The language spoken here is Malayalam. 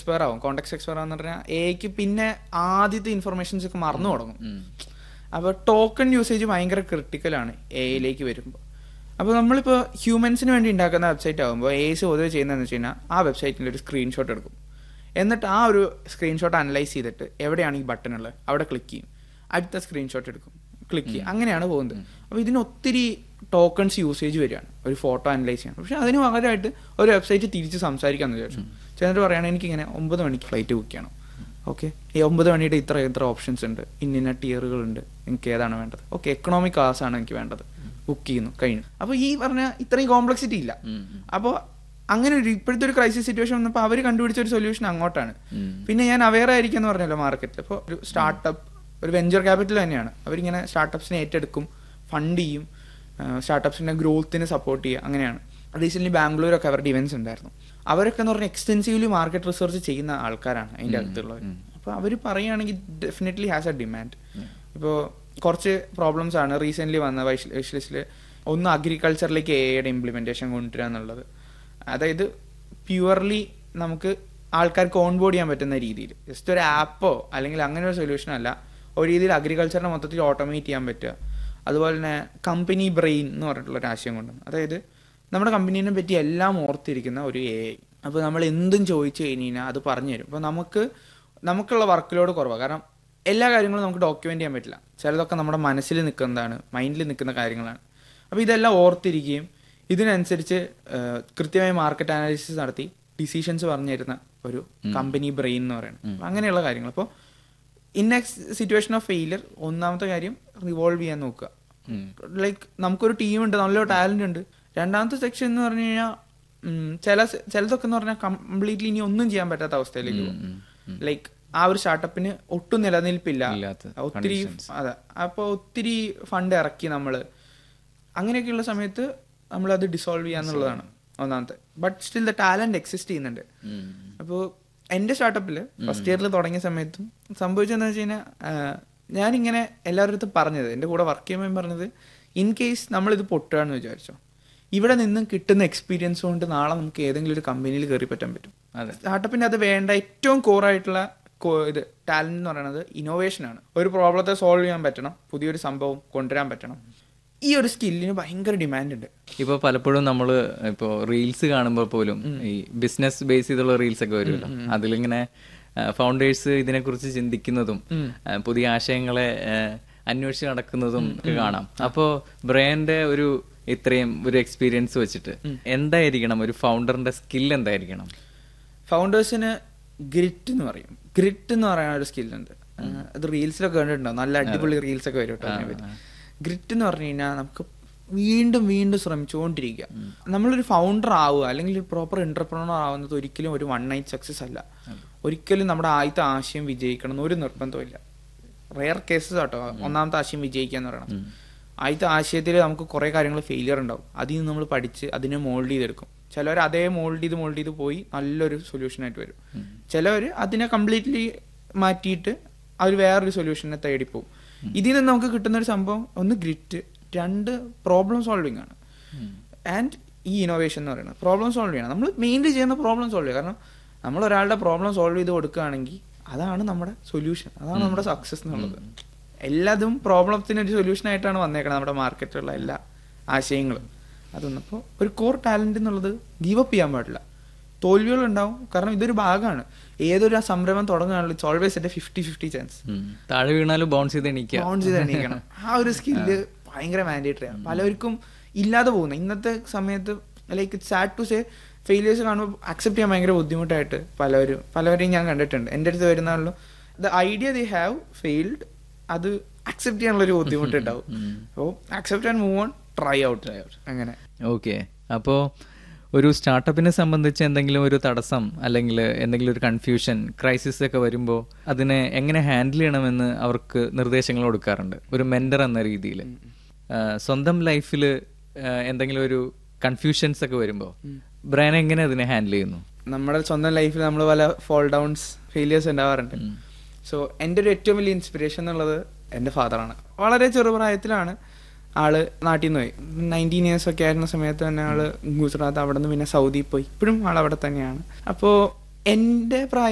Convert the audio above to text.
എക്സ്പയർ ആവും കോണ്ടാക്ട് എക്സ്പയർ ആവുന്ന പറഞ്ഞാൽ എക്ക് പിന്നെ ആദ്യത്തെ ഇൻഫർമേഷൻസ് ഒക്കെ മറന്നു തുടങ്ങും അപ്പോൾ ടോക്കൺ യൂസേജ് ഭയങ്കര ക്രിട്ടിക്കലാണ് എയിലേക്ക് വരുമ്പോൾ അപ്പോൾ നമ്മളിപ്പോൾ ഹ്യൂമൻസിന് വേണ്ടി ഉണ്ടാക്കുന്ന വെബ്സൈറ്റ് ആകുമ്പോൾ എസ് പൊതുവെ ചെയ്യുന്നതെന്ന് വെച്ച് കഴിഞ്ഞാൽ ആ വെബ്സൈറ്റിൽ ഒരു സ്ക്രീൻഷോട്ട് എടുക്കും എന്നിട്ട് ആ ഒരു സ്ക്രീൻഷോട്ട് അനലൈസ് ചെയ്തിട്ട് എവിടെയാണ് ഈ ബട്ടൺ ഉള്ളത് അവിടെ ക്ലിക്ക് ചെയ്യും അടുത്ത സ്ക്രീൻഷോട്ട് എടുക്കും ക്ലിക്ക് ചെയ്യും അങ്ങനെയാണ് പോകുന്നത് അപ്പോൾ ഇതിന് ഒത്തിരി ടോക്കൺസ് യൂസേജ് വരികയാണ് ഒരു ഫോട്ടോ അനലൈസ് ചെയ്യാൻ പക്ഷെ അതിന് പകരമായിട്ട് ഒരു വെബ്സൈറ്റ് തിരിച്ച് സംസാരിക്കാമെന്ന് വിചാരിച്ചു ചെന്നിട്ട് പറയുകയാണെങ്കിൽ എനിക്കിങ്ങനെ ഒമ്പത് മണിക്ക് ഫ്ലൈറ്റ് ബുക്ക് ചെയ്യണം ഓക്കെ ഈ ഒമ്പത് മണിയുടെ ഇത്ര ഇത്ര ഓപ്ഷൻസ് ഉണ്ട് ഇന്ന ടിയറുകളുണ്ട് നിങ്ങൾക്ക് ഏതാണ് വേണ്ടത് ഓക്കെ എക്കണോമിക് ക്ലാസ് ആണ് എനിക്ക് വേണ്ടത് ബുക്ക് ചെയ്യുന്നു കഴിഞ്ഞു അപ്പോൾ ഈ പറഞ്ഞ ഇത്രയും കോംപ്ലക്സിറ്റി ഇല്ല അപ്പോൾ അങ്ങനെ ഒരു ഇപ്പോഴത്തെ ഒരു ക്രൈസിസ് സിറ്റുവേഷൻ വന്നപ്പോൾ അവർ കണ്ടുപിടിച്ച ഒരു സൊല്യൂഷൻ അങ്ങോട്ടാണ് പിന്നെ ഞാൻ അവെയർ ആയിരിക്കും എന്ന് പറഞ്ഞല്ലോ മാർക്കറ്റിൽ ഇപ്പോൾ ഒരു സ്റ്റാർട്ടപ്പ് ഒരു വെഞ്ചർ ക്യാപിറ്റൽ തന്നെയാണ് അവരിങ്ങനെ സ്റ്റാർട്ടപ്സിനെ ഏറ്റെടുക്കും ഫണ്ട് ചെയ്യും സ്റ്റാർട്ടപ്സിന്റെ ഗ്രോത്തിന് സപ്പോർട്ട് ചെയ്യുക അങ്ങനെയാണ് റീസെന്റ് ബാംഗ്ലൂരൊക്കെ അവരുടെ ഇവന്റ്സ് ഉണ്ടായിരുന്നു അവരൊക്കെ എന്ന് പറഞ്ഞാൽ എക്സ്റ്റെൻസീവ്ലി മാർക്കറ്റ് റിസർച്ച് ചെയ്യുന്ന ആൾക്കാരാണ് അതിൻ്റെ അകത്തുള്ളവർ അപ്പോൾ അവർ പറയുകയാണെങ്കിൽ ഡെഫിനറ്റ്ലി ഹാസ് എ ഡിമാൻഡ് ഇപ്പോൾ കുറച്ച് പ്രോബ്ലംസ് ആണ് റീസെന്റ് വന്ന വിഷ് ലിസ്റ്റിൽ ഒന്ന് അഗ്രികൾച്ചറിലേക്ക് എയുടെ ഇംപ്ലിമെന്റേഷൻ കൊണ്ടുവരിക എന്നുള്ളത് അതായത് പ്യുവർലി നമുക്ക് ആൾക്കാർക്ക് ഓൺബോർഡ് ചെയ്യാൻ പറ്റുന്ന രീതിയിൽ ജസ്റ്റ് ഒരു ആപ്പോ അല്ലെങ്കിൽ അങ്ങനെ ഒരു സൊല്യൂഷൻ അല്ല ഒരു രീതിയിൽ അഗ്രികൾച്ചറിനെ മൊത്തത്തിൽ ഓട്ടോമേറ്റ് ചെയ്യാൻ പറ്റുക അതുപോലെ തന്നെ കമ്പനി ബ്രെയിൻ എന്ന് പറഞ്ഞിട്ടുള്ള ഒരു ആശയം കൊണ്ടുവന്നു അതായത് നമ്മുടെ കമ്പനീനെ പറ്റി എല്ലാം ഓർത്തിരിക്കുന്ന ഒരു എ ഐ അപ്പോൾ നമ്മൾ എന്തും ചോദിച്ചു കഴിഞ്ഞ് കഴിഞ്ഞാൽ അത് പറഞ്ഞു തരും അപ്പോൾ നമുക്ക് നമുക്കുള്ള വർക്ക് ലോഡ് കുറവാണ് കാരണം എല്ലാ കാര്യങ്ങളും നമുക്ക് ഡോക്യുമെന്റ് ചെയ്യാൻ പറ്റില്ല ചിലതൊക്കെ നമ്മുടെ മനസ്സിൽ നിൽക്കുന്നതാണ് മൈൻഡിൽ നിൽക്കുന്ന കാര്യങ്ങളാണ് അപ്പോൾ ഇതെല്ലാം ഓർത്തിരിക്കുകയും ഇതിനനുസരിച്ച് ഏഹ്, കൃത്യമായി മാർക്കറ്റ് അനാലിസിസ് നടത്തി ഡിസിഷൻസ് പറഞ്ഞു തരുന്ന ഒരു കമ്പനി ബ്രെയിൻ എന്ന് പറയുന്നത് അപ്പൊ അങ്ങനെയുള്ള കാര്യങ്ങൾ അപ്പോൾ in a situation of failure ഒന്നാമത്തെ കാര്യം റിവോൾവ് ചെയ്യാൻ നോക്കുക ലൈക്ക് നമുക്കൊരു ടീമുണ്ട് നല്ലൊരു ടാലന്റ് ഉണ്ട് രണ്ടാമത്തെ സെക്ഷൻ എന്ന് പറഞ്ഞു കഴിഞ്ഞാൽ ചില ചിലതൊക്കെ എന്ന് പറഞ്ഞാൽ കംപ്ലീറ്റ്ലി ഇനി ഒന്നും ചെയ്യാൻ പറ്റാത്ത അവസ്ഥയിലേക്ക് പോകും ലൈക്ക് ആ ഒരു സ്റ്റാർട്ടപ്പിന് ഒട്ടും നിലനിൽപ്പില്ല ഇല്ലാത്ത ഒത്തിരി അതെ അപ്പോൾ ഒത്തിരി ഫണ്ട് ഇറക്കി നമ്മൾ അങ്ങനെയൊക്കെയുള്ള സമയത്ത് നമ്മൾ അത് ഡിസോൾവ് ചെയ്യാന്നുള്ളതാണ് ഒന്നാമത്തെ but still the talent exist ചെയ്യുന്നുണ്ട് അപ്പോൾ എൻ്റെ സ്റ്റാർട്ടപ്പിൽ ഫസ്റ്റ് ഇയറിൽ തുടങ്ങിയ സമയത്തും സംഭവിച്ചതെന്ന് വെച്ച് കഴിഞ്ഞാൽ ഞാനിങ്ങനെ എല്ലാവരുടെ അടുത്തും പറഞ്ഞത് എൻ്റെ കൂടെ വർക്ക് ചെയ്യുമ്പോൾ പറഞ്ഞത് ഇൻ കേസ് നമ്മളിത് പൊട്ടുകയാണെന്ന് വിചാരിച്ചോ ഇവിടെ നിന്നും കിട്ടുന്ന എക്സ്പീരിയൻസ് കൊണ്ട് നാളെ നമുക്ക് ഏതെങ്കിലും ഒരു കമ്പനിയിൽ കയറി പറ്റാൻ പറ്റും അതെ സ്റ്റാർട്ടപ്പിന് അത് വേണ്ട ഏറ്റവും കോറായിട്ടുള്ള ഇത് ടാലന്റ് എന്ന് പറയുന്നത് ഇന്നോവേഷൻ ആണ് ഒരു പ്രോബ്ലത്തെ സോൾവ് ചെയ്യാൻ പറ്റണം പുതിയൊരു സംഭവം കൊണ്ടുവരാൻ പറ്റണം ഈ ഒരു സ്കില്ലിന് ഭയങ്കര ഡിമാൻഡ് ഉണ്ട് ഇപ്പൊ പലപ്പോഴും നമ്മൾ ഇപ്പോ റീൽസ് കാണുമ്പോൾ പോലും ഈ ബിസിനസ് ബേസ് ചെയ്തുള്ള റീൽസ് ഒക്കെ വരുമല്ലോ അതിലിങ്ങനെ ഫൗണ്ടേഴ്സ് ഇതിനെക്കുറിച്ച് ചിന്തിക്കുന്നതും ആ, പുതിയ ആശയങ്ങളെ ആ, അന്വേഷിച്ച് നടക്കുന്നതും ഒക്കെ കാണാം അപ്പോ ബ്രയന്റെ ഒരു ഇത്രയും ഒരു എക്സ്പീരിയൻസ് വെച്ചിട്ട് എന്തായിരിക്കണം ഒരു ഫൗണ്ടറിന്റെ സ്കിൽ എന്തായിരിക്കണം ഫൗണ്ടേഴ്സിന് ഗ്രിറ്റ് എന്ന് പറയും ഗ്രിറ്റ് എന്ന് പറയുന്ന ഒരു സ്കില്ലുണ്ട് അത് റീൽസിലൊക്കെ കണ്ടിട്ടുണ്ടാവും നല്ല അടിപൊളി റീൽസ് ഒക്കെ വരും കേട്ടോ അതിനെപ്പറ്റി ഗ്രിറ്റ് എന്ന് പറഞ്ഞു കഴിഞ്ഞാൽ നമുക്ക് വീണ്ടും വീണ്ടും ശ്രമിച്ചുകൊണ്ടിരിക്കുക നമ്മളൊരു ഫൗണ്ടർ ആവുക അല്ലെങ്കിൽ ഒരു പ്രോപ്പർ എന്റർപ്രണർ ആവുന്നത് ഒരിക്കലും ഒരു വൺ നൈറ്റ് സക്സസ് അല്ല ഒരിക്കലും നമ്മുടെ ആദ്യത്തെ ആശയം വിജയിക്കണം എന്ന് ഒരു നിർബന്ധമില്ല റെയർ കേസസ് ആട്ടോ ഒന്നാമത്തെ ആശയം വിജയിക്കുക എന്ന് പറയണം ആദ്യത്തെ ആശയത്തിൽ നമുക്ക് കുറെ കാര്യങ്ങൾ ഫെയിലിയർ ഉണ്ടാവും അതിൽ നിന്ന് നമ്മൾ പഠിച്ച് അതിനെ മോൾഡ് ചെയ്തെടുക്കും ചിലവർ അതേ മോൾഡ് ചെയ്ത് മോൾഡ് ചെയ്ത് പോയി നല്ലൊരു സൊല്യൂഷൻ ആയിട്ട് വരും ചിലവർ അതിനെ കംപ്ലീറ്റ്ലി മാറ്റിയിട്ട് അവർ വേറൊരു സൊല്യൂഷനെ തേടി പോകും ഇതിൽ നിന്ന് നമുക്ക് കിട്ടുന്ന ഒരു സംഭവം ഒന്ന് ഗ്രിറ്റ് രണ്ട് പ്രോബ്ലം സോൾവിങ് ആണ് ആൻഡ് ഈ ഇന്നോവേഷൻ എന്ന് പറയുന്നത് പ്രോബ്ലം സോൾവ് ചെയ്യണം നമ്മൾ മെയിൻലി ചെയ്യുന്ന പ്രോബ്ലം സോൾവ് ചെയ്യുക കാരണം നമ്മൾ ഒരാളുടെ പ്രോബ്ലം സോൾവ് ചെയ്ത് കൊടുക്കുകയാണെങ്കിൽ അതാണ് നമ്മുടെ സൊല്യൂഷൻ അതാണ് നമ്മുടെ സക്സസ് എന്നുള്ളത് എല്ലാതും പ്രോബ്ലത്തിന് ഒരു സൊല്യൂഷൻ ആയിട്ടാണ് വന്നേക്കുന്നത് നമ്മുടെ മാർക്കറ്റിലുള്ള എല്ലാ ആശയങ്ങളും അതൊന്നപ്പോൾ ഒരു കോർ ടാലന്റ് എന്നുള്ളത് ഗീവ് അപ്പ് ചെയ്യാൻ പാടില്ല തോൽവികൾ ഉണ്ടാവും കാരണം ഇതൊരു ഭാഗമാണ് ഏതൊരു സംരംഭം തുടങ്ങുകയാണെങ്കിലും ഇറ്റ്സ് ഓൾവേസ് എന്റെ ഫിഫ്റ്റി ഫിഫ്റ്റി ചാൻസ് ഉം. താഴെ വീണാലും ബൗൺസ് ചെയ്ത് എണീക്കുക ബൗൺസ് ചെയ്ത് എണീക്കണം ആ ഒരു സ്കില്ല് ഭയങ്കര മാൻഡേറ്ററി ആണ് പലർക്കും ഇല്ലാതെ പോകുന്നത് ഇന്നത്തെ സമയത്ത് like sad to say failures കാണുമ്പോൾ അക്സെപ്റ്റ് ചെയ്യാൻ ഭയങ്കര ബുദ്ധിമുട്ടായിട്ട് പലവരും പലവരെയും ഞാൻ കണ്ടിട്ടുണ്ട് എൻ്റെ അടുത്ത് വരുന്നാണല്ലോ the idea they have failed അത് അക്സെപ്റ്റ് ചെയ്യാനുള്ള ഒരു ബുദ്ധിമുട്ടുണ്ടാവും അപ്പോൾ accept and move on try out try out അങ്ങനെ ഓക്കെ അപ്പോൾ ഒരു സ്റ്റാർട്ടപ്പിനെ സംബന്ധിച്ച് എന്തെങ്കിലും ഒരു തടസ്സം അല്ലെങ്കിൽ എന്തെങ്കിലും ഒരു കൺഫ്യൂഷൻ ക്രൈസിസ് ഒക്കെ വരുമ്പോൾ അതിനെ എങ്ങനെ ഹാൻഡിൽ ചെയ്യണമെന്ന് അവർക്ക് നിർദ്ദേശങ്ങൾ കൊടുക്കാറുണ്ട് ഒരു മെന്റർ എന്ന രീതിയിൽ സ്വന്തം ലൈഫിൽ എന്തെങ്കിലും ഒരു കൺഫ്യൂഷൻസ് ഒക്കെ വരുമ്പോൾ ബ്രയൻ എങ്ങനെ അതിനെ ഹാൻഡിൽ ചെയ്യുന്നു നമ്മുടെ സ്വന്തം ലൈഫിൽ നമ്മൾ പല ഫോൾ ഡൗൺസ് ഫെയിലിയേഴ്സ് ഉണ്ടാവാറുണ്ട് സോ എൻ്റെ ഒരു ഏറ്റവും വലിയ ഇൻസ്പിറേഷൻ എന്നുള്ളത് എൻ്റെ ഫാദറാണ് വളരെ ചെറുപ്രായത്തിലാണ് ആള് നാട്ടിൽ നിന്ന് പോയി നയൻറ്റീൻ ഇയേഴ്സ് ഒക്കെ ആയിരുന്ന സമയത്ത് തന്നെ ആള് ഗുജറാത്ത് അവിടെ നിന്ന് പിന്നെ സൗദി പോയി ഇപ്പോഴും ആൾ അവിടെ തന്നെയാണ് അപ്പോൾ എൻ്റെ പ്രായം